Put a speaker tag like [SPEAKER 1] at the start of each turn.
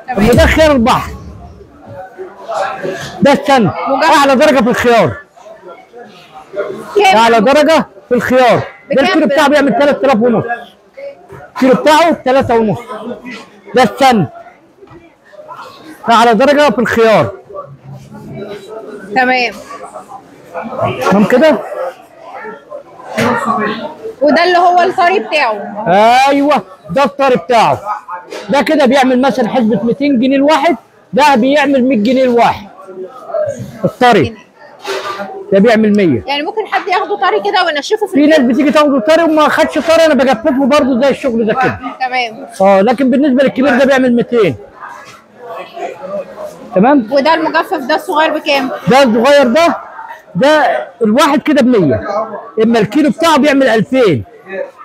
[SPEAKER 1] اما ده خيار البحر ده السن
[SPEAKER 2] مجفف.
[SPEAKER 1] اعلى درجه في الخيار
[SPEAKER 2] كام
[SPEAKER 1] اعلى درجه في الخيار ده
[SPEAKER 2] بكام
[SPEAKER 1] الكيلو
[SPEAKER 2] ده؟
[SPEAKER 1] بتاعه بيعمل 3000 ونص الكيلو بتاعه 3 ونص ده السن اعلى درجه في الخيار
[SPEAKER 2] تمام
[SPEAKER 1] تمام كده
[SPEAKER 2] وده اللي هو الطري بتاعه
[SPEAKER 1] ايوه ده الطري بتاعه ده كده بيعمل مثلا حسبه 200 جنيه الواحد ده بيعمل 100 جنيه الواحد الطري ده بيعمل 100
[SPEAKER 2] يعني ممكن حد ياخده طري كده وينشفه في
[SPEAKER 1] في
[SPEAKER 2] البيت
[SPEAKER 1] ناس بتيجي تاخده طري وما خدش طري انا بجففه برضه زي الشغل ده كده
[SPEAKER 2] تمام
[SPEAKER 1] اه لكن بالنسبه للكبير ده بيعمل 200 تمام
[SPEAKER 2] وده المجفف ده الصغير بكام؟
[SPEAKER 1] ده الصغير ده ده الواحد كده ب 100 اما الكيلو بتاعه بيعمل 2000